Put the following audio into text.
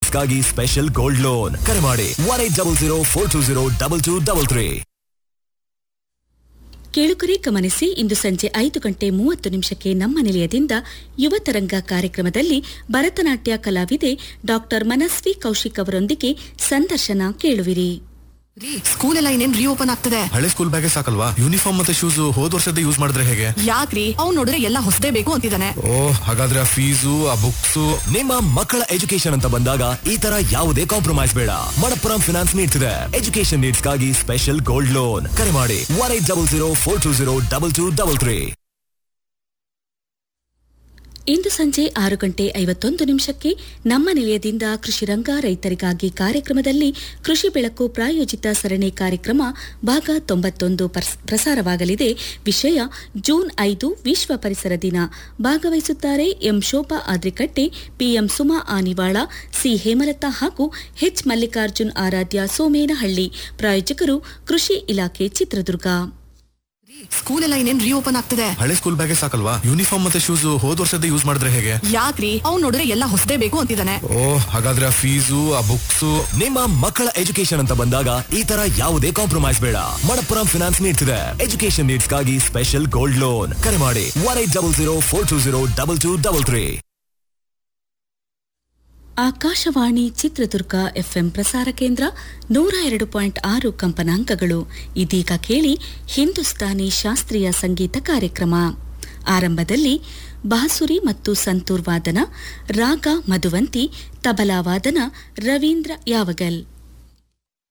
ನೀಡ್ಸ್ಗಾಗಿ special gold loan ಕರೆ ಮಾಡಿ one eight double zero four two zero double two double three ಕೇಳುಗರೆ ಗಮನಿಸಿ ಇಂದು ಸಂಜೆ ಐದು ಗಂಟೆ ಮೂವತ್ತು ನಿಮಿಷಕ್ಕೆ ನಮ್ಮ ನಿಲಯದಿಂದ ಯುವತರಂಗ ಕಾರ್ಯಕ್ರಮದಲ್ಲಿ ಭರತನಾಟ್ಯ ಕಲಾವಿದೆ ಡಾಕ್ಟರ್ ಮನಸ್ವಿ ಕೌಶಿಕ್ ಅವರೊಂದಿಗೆ ಸಂದರ್ಶನ ಕೇಳುವಿರಿ ರೀ ಸ್ಕೂಲ್ ಎಲ್ಲ ಇನ್ನೇನ್ ರೀಓಪನ್ ಆಗ್ತದೆ ಹಳೆ ಸ್ಕೂಲ್ ಬ್ಯಾಗೇ ಸಾಕಲ್ವಾ ಯೂನಿಫಾರ್ಮ್ ಮತ್ತೆ ಶೂಸ್ ಹೋದ್ ವರ್ಷದ ಯೂಸ್ ಮಾಡಿದ್ರೆ ಹೇಗೆ ಯಾಕ್ರಿ ಅವ್ನ್ ನೋಡಿದ್ರೆ ಎಲ್ಲ ಹೊಸದೇ ಬೇಕು ಅಂತಿದ್ದಾನೆ ಓ ಹಾಗಾದ್ರೆ ಆ ಫೀಸು ಆ ಬುಕ್ಸ್ ನಿಮ್ಮ ಮಕ್ಕಳ ಎಜುಕೇಶನ್ ಅಂತ ಬಂದಾಗ ಈ ತರ ಯಾವುದೇ ಕಾಂಪ್ರಮೈಸ್ ಬೇಡ ಮಣಪ್ಪುರಂ ಫಿನಾನ್ಸ್ ನೀಡ್ತಿದೆ ಎಜುಕೇಶನ್ ನೀಡ್ಸ್ಗಾಗಿ ಸ್ಪೆಷಲ್ ಗೋಲ್ಡ್ ಲೋನ್ ಕರೆ ಮಾಡಿ one eight double zero four two zero double two double three ಇಂದು ಸಂಜೆ ಆರು ಗಂಟೆ ಐವತ್ತೊಂದು ನಿಮಿಷಕ್ಕೆ ನಮ್ಮ ನಿಲಯದಿಂದ ಕೃಷಿ ರಂಗ ರೈತರಿಗಾಗಿ ಕಾರ್ಯಕ್ರಮದಲ್ಲಿ ಕೃಷಿ ಬೆಳಕು ಪ್ರಾಯೋಜಿತ ಸರಣಿ ಕಾರ್ಯಕ್ರಮ ಭಾಗ ತೊಂಬತ್ತೊಂದು ಪರ್ಸ್- ಪ್ರಸಾರವಾಗಲಿದೆ ವಿಷಯ ಜೂನ್ ಐದು ವಿಶ್ವ ಪರಿಸರ ದಿನ ಭಾಗವಹಿಸುತ್ತಾರೆ M Shobha Adrikatte PM Suma Anivala C Hemalatha ಹಾಗೂ ಎಚ್ ಮಲ್ಲಿಕಾರ್ಜುನ್ ಆರಾಧ್ಯ ಸೋಮೇನಹಳ್ಳಿ ಪ್ರಾಯೋಜಕರು ಕೃಷಿ ಇಲಾಖೆ ಚಿತ್ರದುರ್ಗ ಸ್ಕೂಲ್ ಎಲ್ಲ ಇನ್ನೇನ್ ರೀಓಪನ್ ಆಗ್ತದೆ ಹಳೆ ಸ್ಕೂಲ್ ಬ್ಯಾಗೇ ಸಾಕಲ್ವಾ ಯೂನಿಫಾರ್ಮ್ ಮತ್ತೆ ಶೂಸ್ ಹೋದ್ ವರ್ಷದ ಯೂಸ್ ಮಾಡಿದ್ರೆ ಹೇಗೆ ಯಾಕ್ರಿ ಅವ್ನ್ ನೋಡಿದ್ರೆ ಎಲ್ಲ ಹೊಸದೇ ಬೇಕು ಅಂತಿದ್ದಾನೆ ಓ ಹಾಗಾದ್ರೆ ಆ ಫೀಸು ಆ ಬುಕ್ಸ್ ನಿಮ್ಮ ಮಕ್ಕಳ ಎಜುಕೇಶನ್ ಅಂತ ಬಂದಾಗ ಈ ತರ ಯಾವುದೇ ಕಾಂಪ್ರಮೈಸ್ ಬೇಡ ಮಣಪ್ಪುರಂ ಫಿನಾನ್ಸ್ ನೀಡ್ತಿದೆ ಎಜುಕೇಶನ್ ನೀಡ್ಸ್ಗಾಗಿ ಸ್ಪೆಷಲ್ ಗೋಲ್ಡ್ ಲೋನ್ ಕರೆ ಮಾಡಿ one eight double zero four two zero double two double three Akashvani Chitradurga FM ಪ್ರಸಾರ ಕೇಂದ್ರ ನೂರ ಎರಡು ಪಾಯಿಂಟ್ ಆರು ಕಂಪನಾಂಕಗಳು ಇದೀಗ ಕೇಳಿ ಹಿಂದೂಸ್ತಾನಿ ಶಾಸ್ತ್ರೀಯ ಸಂಗೀತ ಕಾರ್ಯಕ್ರಮ ಆರಂಭದಲ್ಲಿ ಬಾಸುರಿ ಮತ್ತು ಸಂತೂರ್ ವಾದನ ರಾಗ ಮಧುವಂತಿ ತಬಲಾ ವಾದನ ರವೀಂದ್ರ ಯಾವಗಲ್